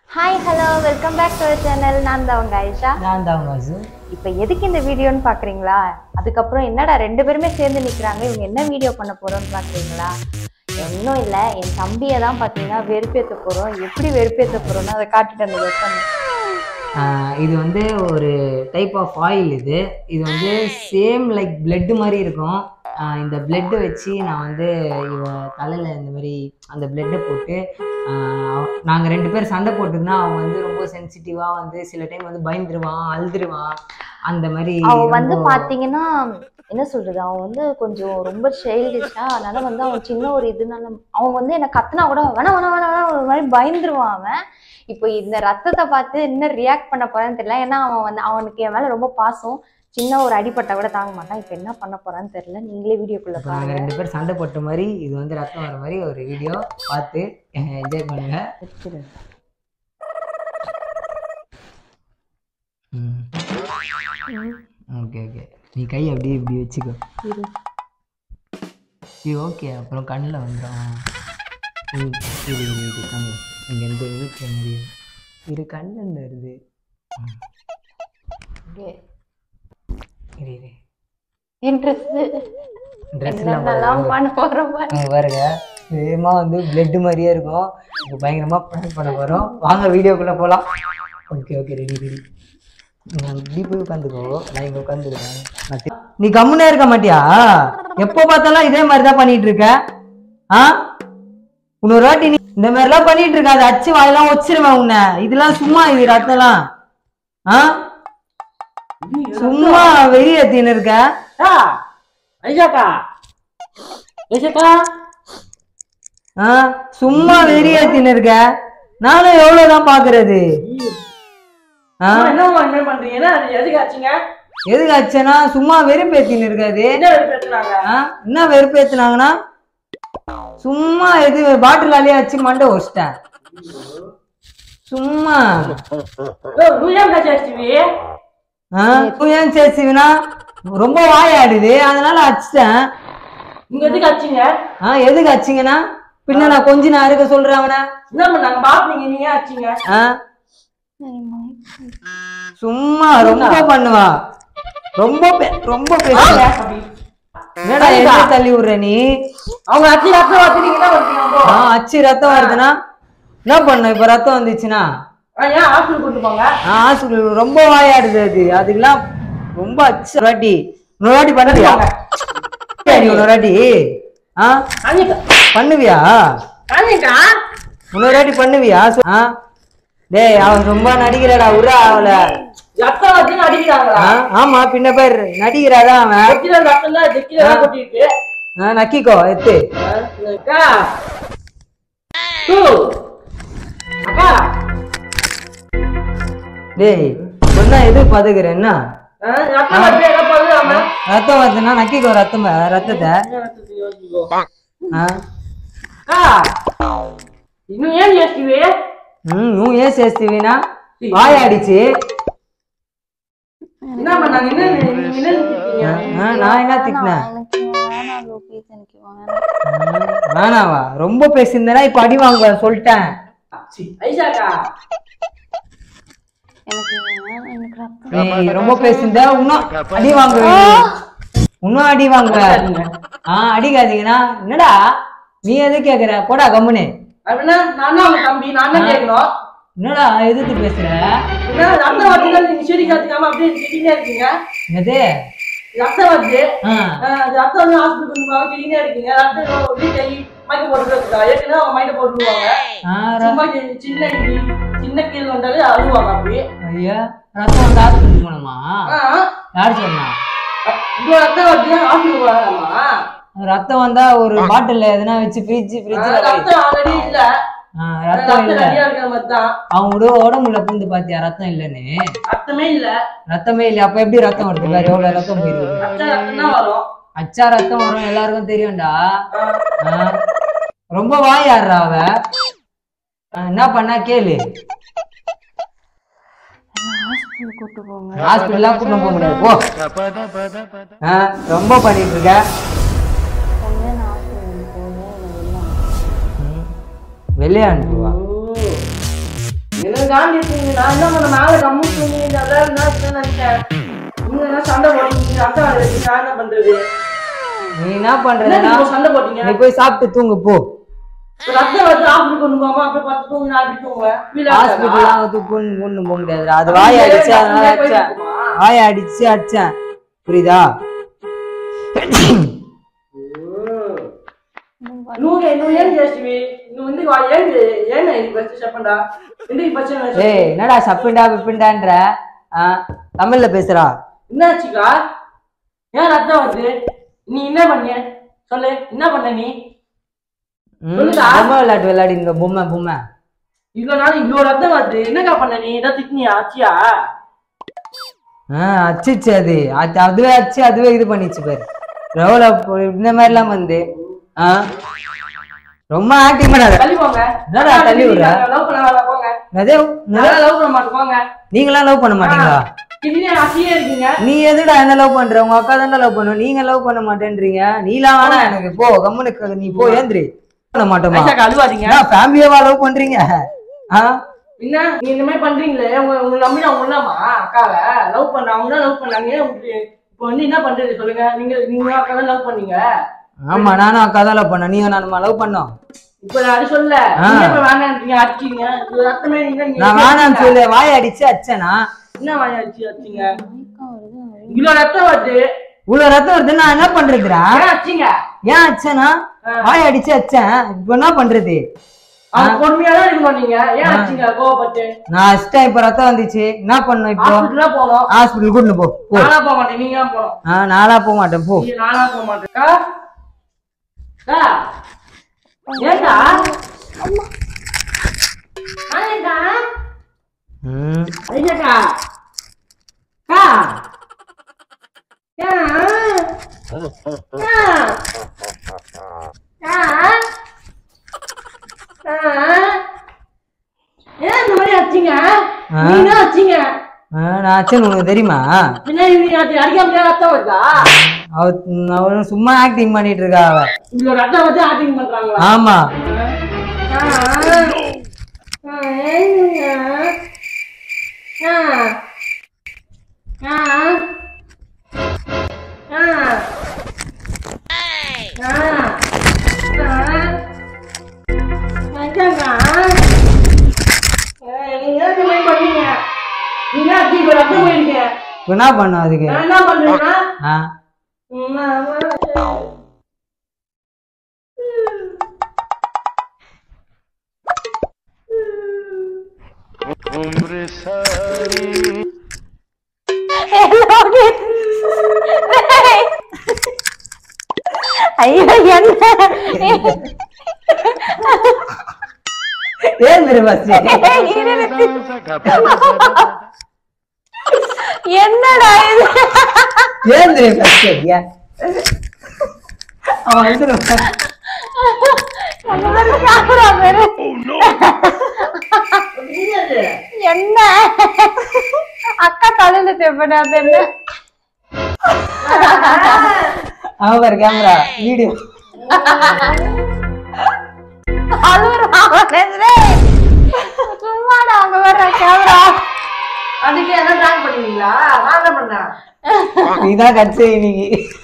Hi hello welcome back to channel நான் தான் உங்க ஐஷா நான் தான் வாசு இப்போ எதுக்கு இந்த வீடியோன்னு பார்க்குறீங்களா அதுக்கப்புறம் என்னடா ரெண்டு பேருமே சேர்ந்து நிற்கிறாங்க இவங்க என்ன வீடியோ பண்ண போகிறோம்னு பார்க்குறீங்களா ஒன்றும் இல்லை என் தம்பியை தான் பார்த்தீங்கன்னா வெறுப்பேற்ற போகிறோம் எப்படி வெறுப்பேற்ற போகிறோம்னு அதை காட்டிட்டு அந்த வெப்பம் ஆஹ் இது வந்து ஒரு டைப் ஆஃப் ஆயில் இது இது வந்து சேம் லைக் blood மாதிரி இருக்கும் ஆஹ் இந்த blood வச்சு நான் வந்து இவ தலையில் இந்த மாதிரி அந்த பிளட்டை போட்டு நாங்கள் ரெண்டு பேர் சண்டை போட்டுதுன்னா அவன் வந்து ரொம்ப சென்சிட்டிவாக வந்து சில டைம் வந்து பயந்துருவான் அழுதுருவான் அந்த மாதிரி அவன் வந்து ரொம்ப- பார்த்தீங்கன்னா என்ன சொல்றது அவன் வந்து கொஞ்சம் ரொம்ப சைல்டிஷா அதனால வந்து அவன் சின்ன ஒரு இதுனால அவன் வந்து என்ன கத்துனா கூட வேணா வேணா வேணா வேணா ஒரு மாதிரி பயந்துருவான் அவன் இப்போ இந்த ரத்தத்தை பார்த்து என்ன ரியாக்ட் பண்ண போறான்னு தெரியல ஏன்னா அவன் வந்து அவனுக்கு என் மேல ரொம்ப பாசம் சின்ன ஒரு அடிப்பட்டா கூட தாங்க மாட்டான் இப்போ என்ன பண்ண போறான்னு தெரியல நீங்களே வீடியோக்குள்ள இப்போ நாங்கள் பாருங்க ரெண்டு பேர் சண்டை போட்ட மாதிரி இது வந்து ரத்தம் வர மாதிரி ஒரு வீடியோ பார்த்து என்ஜாய் பண்ணுங்க வச்சிரு. ஓகே ஓகே நீ கை அப்படியே இப்படி வச்சுக்கோ இரு. சரி ஓகே அப்புறம் கண்ணில் வந்துடும் இது இது இது கண்ணு இங்கேருந்து இழுக்க முடியும் இரு கண்ணில் வருது இங்கே. இரு இரு என் ட்ரெஸ் ட்ரெஸ்லாம் என்னென்னலாம் பண்ண போறோம் பாரு. அங்கே பாருங்க சேமா வந்து பிளட் மாதிரியே இருக்கும் இப்போ பயங்கரமாக ப்ராங்க் பண்ண போகிறோம் வாங்க வீடியோக்குள்ளே போகலாம் ஓகே ஓகே ரெடி ரெடி இப்படி போய் உட்காந்துக்கோ நான் இங்கே உட்காந்துருக்கேன் நான் தி- நீ கம்முனே இருக்க மாட்டியா எப்போ பார்த்தாலும் இதே மாதிரி தான் பண்ணிட்டு இருக்க ஆ இன்னொரு வாட்டி நீ இந்த மாதிரிலாம் பண்ணிட்டு இருக்க அதை அச்சு வாயெல்லாம் வச்சிருவேன் உன்னை இதெல்லாம் சும்மா இது ரத்தம்லாம் ஆ சும்மா வெறிய ஏத்தின்னு இருக்க ஐயாக்கா ஐயாக்கா ஆ சும்மா வெறி ஏத்தின்னு இருக்க நானும் எவ்வளவுதான் பாக்குறது ஆ என்னம்மா என்ன பண்றீங்க என்ன அது எதுக்கு ஆச்சுங்க எதுக்கு ஆச்சுன்னா சும்மா வெறுப்பேத்தின்னு இருக்காது என்ன பேசுறாங்க ஆ என்ன வெறுப்பேத்துனாங்கன்னா சும்மா எது பாட்டில் அலையே வச்சு மண்டை வச்சிட்டேன் சும்மா ரூஜாம் காட்சி ஆ நீ ஏன் சேசிவினா ரொம்ப வாயாடுது அதனால அடிச்சிட்டேன் இங்க எதுக்கு ஆச்சுங்க ஆ எதுக்கு அடிச்சிங்கன்னா பின்ன நான் கொஞ்ச நேரம் இருக்க சொல்றேன் அவனை என்ன பண்ணாங்க பாப்பீங்க நீங்க ஆச்சுங்க ஆ சும்மா ரொம்ப பண்ணுவா ரொம்ப பே- ரொம்ப பேசுற என்னடா என்ன தள்ளி விடுற நீ அவங்க அச்சு ரத்தம் வச்சுட்டீங்க என்ன பண்றீங்க ஆ அச்சு ரத்தம் வருதுன்னா என்ன பண்ண இப்ப ரத்தம் வந்துச்சுன்னா ஏன் ஹாஸ்பிட்டல் கூட்டு போங்க ஆ ஹாஸ்பிட்டல் ரொம்ப வாயாடுது அது அதுக்கெல்லாம் ரொம்ப அச்சு ஒரு வாட்டி இன்னொரு வாட்டி பண்ணுவியா நீ இன்னொரு வாட்டி ஆ அன்னைக்கா பண்ணுவியா அன்னைக்கா இன்னொரு வாட்டி பண்ணுவியா சொ- ஆ டேய் அவன் ரொம்ப நடிக்கிறடா உரா அவள ரத்தம் வச்சுன்னு அடிக்கிறாங்களா ஆ, ஆமா பின்ன பேர் நடிக்கிறாதான் அவன் வெக்கில ரத்தம் தான் வெக்கில தான் கொட்டிருக்கு ஆ, நக்கிக்கோ எத்து அக்கா டூ அக்கா டேய் சொன்னா எது பதுக்குற என்ன ஆ, ரத்தம் வந்து என்ன பண்ணுது அவன் ரத்தம் வருதுன்னா நக்கிக்கோ ரத்தம் ரத்தத்தை ஆ அக்கா இன்னும் ஏன் யோசிக்குவே ம் நீ ஏன் சேஸ்திவினா வாயாடிச்சு என்ன பண்ணாங்க என்ன என்ன நினைச்சிருக்கீங்க? ஆ, நான் என்ன திட்டினேன் எனக்கு வேணாம் லோகேஷ் எனக்கு வேணாம் ம், வேணாவா ரொம்ப பேசியிருந்தேனா இப்ப அடி வாங்குவ சொல்லிட்டேன் சி, ஐஷாக்கா எனக்கு வேணாம் எனக்கு ரத்தம் ஏய், ரொம்ப பேசியிருந்தா இன்னும் அடி வாங்குவ இன்னும் அடி வாங்குவ ஆ அடிக்காதீங்கன்னா என்னடா நீ எது கேக்குற போடா கம்முனு அப்படின்னா நான் தான் அவங்க தம்பி நான் தான் கேட்கணும் என்னடா எதிர்த்து பேசுற என்ன ரத்தம் வருதுன்னா நீங்க செடி காத்துக்காம அப்படியே திட்டினே இருக்கீங்க என்னது ரத்தம் வருது ஆ ஆஹ் அது ரத்தம் வந்து ஹாஸ்பிட்டல் கொண்டு போவாங்க திட்டினே இருக்கீங்க ரத்தம் வீட்டை மைக்க போட்டுருக்கா ஏற்கனவே அவங்க மைக்க போட்டுருவாங்க ஆ, ர- சும்மா சி- சின்ன இடி, சின்ன கீழ் வந்தாலே அழுவாங்க அப்படி ஐயா ரத்தம் வந்து ஹாஸ்பிட்டல் போனோமா ஆஹ் யார் சொன்னா இவ்வளவு ரத்தம் வருது ஹாஸ்பிட்டல் போகலாமா ரத்தம் வந்தா ஒரு பாட்டில்ல எதுனா வச்சு ஃப்ரிட்ஜ் ஃப்ரிட்ஜ்ல ரத்தம் ஆல்ரெடி இல்ல ரத்தம் ரத்தம் இல்ல ரெடியா இருக்கிற மாதிரி தான் அவங்க கூட உடம்புல பூந்து பாத்தியா ரத்தம் இல்லைன்னு ரத்தமே இல்ல ரத்தமே இல்ல அப்ப எப்படி ரத்தம் வருது வேற எவ்வளவு ரத்தம் போயிருக்கு ரத்தம் ரத்தம் தான் வரும் அச்சா ரத்தம் வரும் எல்லாருக்கும் தெரியும்டா ஆ. ரொம்ப வாயாடுறா அவ ஆ, என்ன பண்ணா கேளு ஹாஸ்பிட்டல் கூட்டு போங்க ஹாஸ்பிட்டல்லாம் கூட்டிட்டு போக முடியாது போ ஆ, ரொம்ப பண்ணிட்டு இருக்க உடனே நான் ஹாஸ்பிட்டல் போகணும் இல்லை ம். வெளியே அனுப்புவா எனக்கு காண்டி இருக்கீங்க நான் என்ன பண்ண மேல கம்மி தூங்கி நல்லா இருந்தா நினைச்சேன் நீங்க என்ன சண்டை போட்டீங்க ரத்தம் வருது நான் என்ன பண்றது நீ என்ன என்ன பண்றதுன்னா நீங்க சண்டை போட்டீங்க நீ போய் சாப்பிட்டு தூங்கு போ இப்ப ரத்தம் வருது ஹாஸ்பிட்டல் கொண்டு போகாம அப்ப பத்து தூங்கி நான் அப்படி தூங்குவேன் வீட்டுல ஹாஸ்பிட்டல்லாம் வந்து பொண்ணு பொண்ணு போக முடியாது அது வாய அடிச்சு அதனால அடிச்சேன் வாய அடிச்சு அடிச்சேன் புரியுதா నువ్వు నువ్వు ఏం చేసివి నువ్వు ఎందుకు వా- ఏంటి ఏంటి ఇది ఫస్ట్ చెప్పండా ఎందుకు ఫస్ట్ ஏய் என்னடா சப்பிண்டா பிப்பிண்டான்ற ஆ, தமிழ்ல பேசுறா என்னாச்சுக்கா ஏன் ரத்தம் வருது நீ என்ன பண்ணிய சொல்லு என்ன பண்ண நீ ம், சொல்லுடா. பொம்மை விளையாட்டு விளையாடி இந்த பொம்மை பொம்மை இவ்வளவு நாள் இவ்வளவு ரத்தம் வருது என்னக்கா பண்ண நீ ஏதாவது திட்டினியா ஆச்சியா ஆ அச்சிச்சு அது அது அதுவே அச்சு அதுவே இது பண்ணிச்சு பாரு ரவுல இந்த மாதிரிலாம் வந்து ஆ ரொம்ப ஆக்டிங் பண்ணாத தள்ளி போங்க என்னடா தள்ளி விடுற? லவ் பண்ண வேலை போங்க அதே நல்லா லவ் பண்ண மாட்டோம் போங்க நீங்களாம் லவ் பண்ண மாட்டீங்களா திடீர்னு ஆச்சியே இருக்கீங்க நீ எதுடா என்ன லவ் பண்ற உங்க அக்கா தானே லவ் பண்ணும் நீங்க லவ் பண்ண மாட்டேன்றீங்க நீலாம் வேணாம் எனக்கு போ கம்முனுக்கு நீ போ ஏந்திரி பண்ண மாட்டோமா ஐசாக்கா அழுவாதீங்க ஃபேமிலியாவா லவ் பண்றீங்க ஆ என்ன நீ இந்த மாதிரி பண்றீங்களே உங்க உங்க நம்பி நான் உள்ளமா அக்காவை லவ் பண்ண அவங்க தான் லவ் பண்ணாங்க உங்களுக்கு இப்போ வந்து என்ன பண்றது சொல்லுங்க நீங்க நீங்க அக்கா தான் லவ் பண்ணீங்க ஆமா நானும் அக்கா தான் லவ் பண்ணேன் நீயும் நானுமா லவ் பண்ணோம் இப்போ நான் அது சொல்ல ஆ. நீங்க இப்ப வேணான்றீங்க அடிச்சீங்க இது ரத்தமே நீங்க நீங்க நான் வேணாம்னு சொல்லு வாய் அடிச்சு அச்சனா என்ன வாய அடிச்சு அடிச்சீங்க இவ்வளவு ரத்தம் வருது இவ்வளவு ரத்தம் வருது நான் என்ன பண்றதுடா ஏன் அடிச்சீங்க ஏன் அச்சனா வாய் அடிச்சு அச்சேன் இப்போ என்ன பண்றது அவங்க பொறுமையா தான் இருக்கணும் நீங்க ஏன் அடிச்சீங்க கோவப்பட்டு நான் அஷ்டம் இப்ப ரத்தம் வந்துச்சு என்ன பண்ணும் இப்போ ஹாஸ்பிட்டலா போனோம் ஹாஸ்பிட்டல் கூட்டிட்டு போ போ நானா போக மாட்டேன் நீங்க தான் போனோம் ஆ நானா போக மாட்டேன் போ நீங்க நானா போக மாட்டேன் அக்கா? அக்கா? ஏன்டா ஆயக்கா ம் ஐயாக்கா அக்கா ஏன்? ஏன்? ஏன்? ஏன்? ஏன் இந்த மாதிரி அடிச்சீங்க ஆ. நீங்க தான் அடிச்சீங்க ஆ, நான் அச்சன் உனக்கு தெரியுமா பின்னாடி நீ அடி- அடிக்காம ரத்தம் வருதா அவ அவ சும்மா ஆக்டிங் பண்ணிட்டு இருக்கா அவ இவ்வளவு ரத்தம் வச்சு ஆக்டிங் பண்றாங்களா ஆமா ஆ. ஆ, ஏங்க? ஆ. ஆ. ஆ. ஆ. ஆ. எங்கங்க? ஏய், நீங்க ஏன் இந்த மாதிரி பண்ணீங்க? நீங்க ஏன் அடிச்சு இவ்வளவு ரத்தம் போயிருக்கீங்க? இப்ப என்ன பண்ணும் அதுக்கு நான் என்ன பண்றேன்னா ஆ ஐயோ என்ன ஏந்திரு ஃபர்ஸ்ட் என்னடா இது ஏந்திரு ஃபர்ஸ்ட் ஏன் அவன் வந்துருவான் அந்த மாதிரி camera பாரு. என்னது? என்ன அக்கா தலையில தேவைப்பட அது என்ன அவன் பாரு கேமரா வீடியோ அழுவுறான் சும்மாடா அங்க வர்ற கேமரா அதுக்கு என்ன ட்ராங் பண்ணுவீங்களா நான் என்ன பண்ணேன் நீதான் கட்சி இன்னைக்கு